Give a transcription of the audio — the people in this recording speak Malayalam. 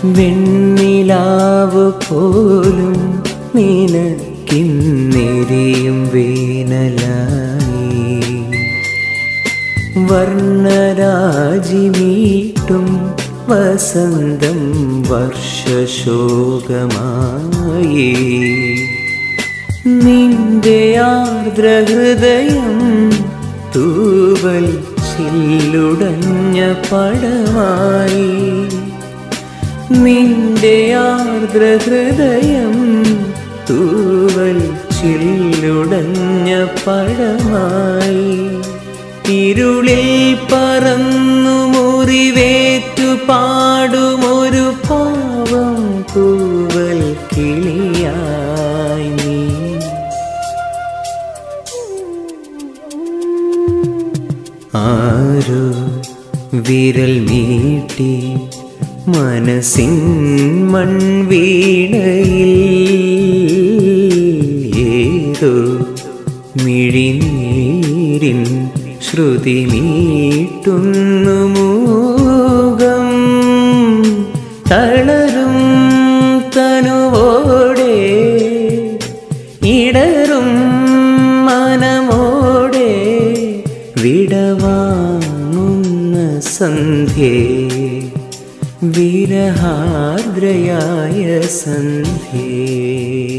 വെണ്ണിലാവ് പോലും നിനക്കിന്നെരിയും വേനലായി വർണ്ണരാജി മീട്ടും വസന്തം വർഷശോകമായി നിന്റെ ആർദ്രഹൃദയം തൂവൽ ചില്ലുടഞ്ഞ പടമായി നിന്റെ ആർദ്രഹൃദയം തൂവൽ ചില്ലുടഞ്ഞ പടമായി ഇരുളിൽ പറന്നു മുറിവേറ്റു പാടുമൊരു പാവം തൂവൽ കിളിയായി നീ ആരോ വിരൽ നീട്ടി മനസ്സിൻ മൺവീണയിൽ ഏതോ മിഴിനീരിൻ ശ്രുതി മീട്ടുന്നു മൂകം തളരും തനുവോടെ ഇടറും മനമോടെ വിടവാങ്ങുന്ന സന്ധ്യേ വിരഹാർദ്രയായ സന്ധ്യേ